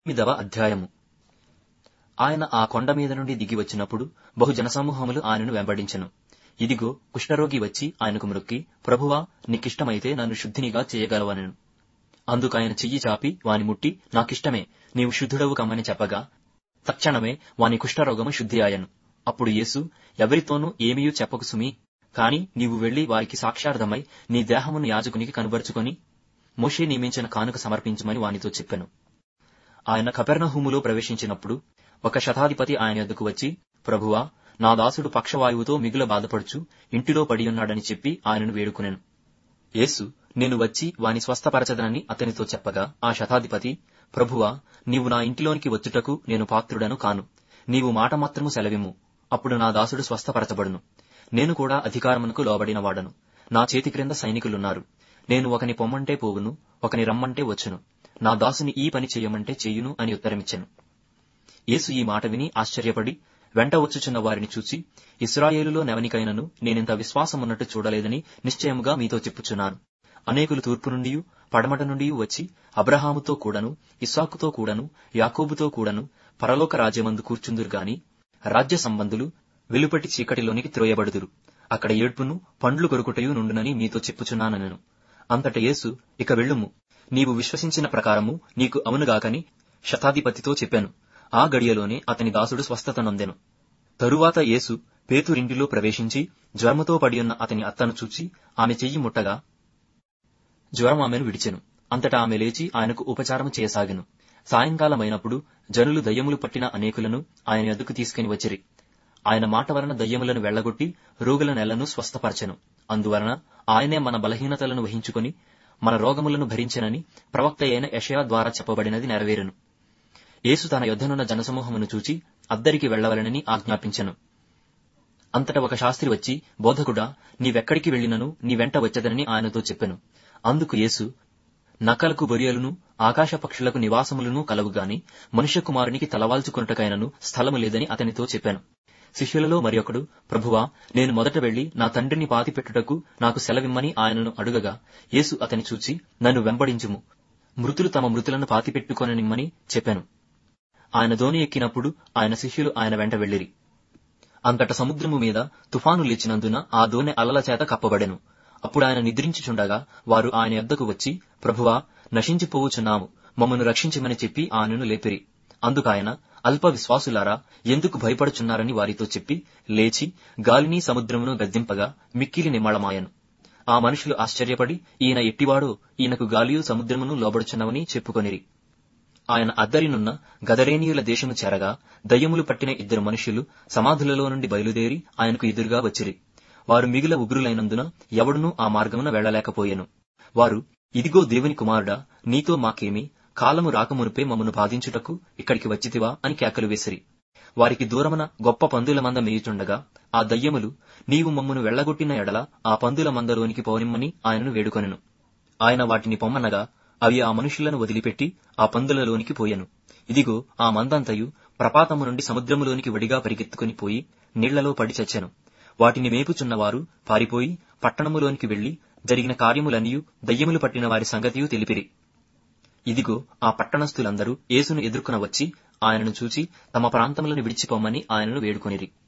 ఎనిమిదవ అధ్యాయము ఆయన ఆ కొండ మీద నుండి దిగి వచ్చినప్పుడు బహు జనసమూహములు ఆయనను వెంబడించెను ఇదిగో కుష్ఠరోగి వచ్చి ఆయనకు మ్రొక్కి ప్రభువా నీకిష్టమైతే నన్ను శుద్ధినిగా చేయగలవనెను అందుకు ఆయన చెయ్యి చాపి వాని ముట్టి నాకిష్టమే నీవు శుద్ధుడవు కమ్మని చెప్పగా తక్షణమే వాని కుష్ఠరోగము శుద్ధి ఆయను అప్పుడు యేసు ఎవరితోనూ ఏమీయూ చెప్పకు సుమి కాని నీవు వెళ్లి వారికి సాక్షార్థమై నీ దేహమును యాజకునికి కనబరుచుకొని మోషే నియమించిన కానుక సమర్పించమని వానితో చెప్పెను ఆయన కపెర్ణహూములో ప్రవేశించినప్పుడు ఒక శతాధిపతి ఆయన యొద్దకు వచ్చి ప్రభువా నా దాసుడు పక్షవాయువుతో మిగుల బాధపడుచు ఇంటిలో పడియున్నాడని చెప్పి ఆయనను వేడుకునెను యేసు నేను వచ్చి వాని స్వస్థపరచదనని అతనితో చెప్పగా ఆ శతాధిపతి ప్రభువా నీవు నా ఇంటిలోనికి వచ్చుటకు నేను పాత్రుడను కాను నీవు మాట మాత్రము సెలవిమ్ము అప్పుడు నా దాసుడు స్వస్థపరచబడును నేను కూడా అధికారమునకు లోబడిన వాడను నా చేతి క్రింద సైనికులున్నారు నేను ఒకని పొమ్మంటే పోవును ఒకని రమ్మంటే వచ్చును నా దాసుని ఈ పని చెయ్యమంటే చెయ్యును అని ఉత్తరమిచ్చెను యేసు ఈ మాట విని ఆశ్చర్యపడి వెంట వచ్చుచున్న వారిని చూచి ఇస్రాయేలులో నెవనికైనను నేనింత విశ్వాసమున్నట్టు చూడలేదని నిశ్చయముగా మీతో చెప్పుచున్నాను అనేకులు తూర్పు నుండి పడమట నుండి వచ్చి అబ్రహాముతో కూడను ఇస్సాకుతో కూడను యాకోబుతో కూడను పరలోక రాజ్యమందు కూర్చుందురు గాని రాజ్య సంబంధులు వెలుపటి చీకటిలోనికి త్రోయబడుదురు అక్కడ ఏడ్పును పండ్లు కొరుకుటయు నుండునని మీతో చెప్పుచున్నానెను అంతట యేసు ఇక వెళ్ళుము నీవు విశ్వసించిన ప్రకారము నీకు అవునుగాకని శతాధిపతితో చెప్పాను ఆ గడియలోనే అతని దాసుడు స్వస్థత నొందెను తరువాత యేసు పేతురింటిలో ప్రవేశించి జ్వరముతో పడియున్న అతని అత్తను చూచి ఆమె చెయ్యి ముట్టగా జ్వరం ఆమెను విడిచెను అంతటా ఆమె లేచి ఆయనకు ఉపచారము చేయసాగెను సాయంకాలమైనప్పుడు జనులు దయ్యములు పట్టిన అనేకులను ఆయన ఎదుకు తీసుకుని వచ్చిరి ఆయన మాట వలన దయ్యములను వెళ్లగొట్టి రోగుల నెలను స్వస్థపరచెను అందువలన ఆయనే మన బలహీనతలను వహించుకొని మన రోగములను భరించెనని ప్రవక్త అయిన యషయా ద్వారా చెప్పబడినది నెరవేరును యేసు తన యొద్దనున్న జనసమూహమును చూచి అద్దరికి వెళ్లవలనని ఆజ్ఞాపించెను అంతట ఒక శాస్త్రి వచ్చి బోధకుడా నీవెక్కడికి వెళ్లినను నీ వెంట వచ్చదనని ఆయనతో చెప్పెను అందుకు యేసు నకలకు బొరియలును ఆకాశ పక్షులకు నివాసములను కలవుగాని మనుష్య కుమారునికి తలవాల్చుకున్నటకైనను స్థలము లేదని అతనితో చెప్పాను శిష్యులలో మరి ఒకడు ప్రభువా నేను మొదట వెళ్లి నా తండ్రిని పాతిపెట్టుటకు నాకు సెలవిమ్మని ఆయనను అడుగగా యేసు అతని చూచి నన్ను వెంబడించుము మృతులు తమ మృతులను పాతిపెట్టుకొననిమ్మని చెప్పాను ఆయన దోణి ఎక్కినప్పుడు ఆయన శిష్యులు ఆయన వెంట వెళ్లిరి అంతట సముద్రము మీద తుఫాను లేచినందున ఆ దోణె అలల చేత కప్పబడెను అప్పుడు ఆయన నిద్రించుచుండగా వారు ఆయన యొద్దకు వచ్చి ప్రభువా నశించిపోవుచున్నాము మమ్మను రక్షించమని చెప్పి ఆయనను లేపిరి అందుకాయన అల్ప విశ్వాసులారా ఎందుకు భయపడుచున్నారని వారితో చెప్పి లేచి గాలిని సముద్రమును గద్దింపగా మిక్కిలి నిమ్మళమాయను ఆ మనుషులు ఆశ్చర్యపడి ఈయన ఎట్టివాడో ఈయనకు గాలియు సముద్రమును లోబడుచున్నవని చెప్పుకొనిరి ఆయన అద్దరినున్న గదరేనీయుల దేశము చేరగా దయ్యములు పట్టిన ఇద్దరు మనుషులు సమాధులలో నుండి బయలుదేరి ఆయనకు ఎదురుగా వచ్చిరి వారు మిగిల ఉగ్రులైనందున ఎవడునూ ఆ మార్గమున వెళ్లలేకపోయెను వారు ఇదిగో దేవుని కుమారుడా నీతో మాకేమి కాలము రాకమునుపే మమ్మను బాధించుటకు ఇక్కడికి వచ్చితివా అని కేకలు వేసిరి వారికి దూరమున గొప్ప పందుల మంద మేయుచుండగా ఆ దయ్యములు నీవు మమ్మను వెళ్లగొట్టిన ఎడల ఆ పందుల మందలోనికి పోనిమ్మని ఆయనను వేడుకొనెను ఆయన వాటిని పొమ్మనగా అవి ఆ మనుషులను వదిలిపెట్టి ఆ పందులలోనికి పోయెను ఇదిగో ఆ మందంతయు ప్రపాతము నుండి సముద్రములోనికి వడిగా పరిగెత్తుకుని పోయి నీళ్లలో పడి చచ్చెను వాటిని మేపుచున్నవారు పారిపోయి పట్టణములోనికి వెళ్లి జరిగిన కార్యములనియు దయ్యములు పట్టిన వారి సంగతియు తెలిపిరి ఇదిగో ఆ పట్టణస్థులందరూ యేసును ఎదుర్కొన వచ్చి ఆయనను చూచి తమ ప్రాంతములను విడిచిపోమ్మని ఆయనను వేడుకొనిరి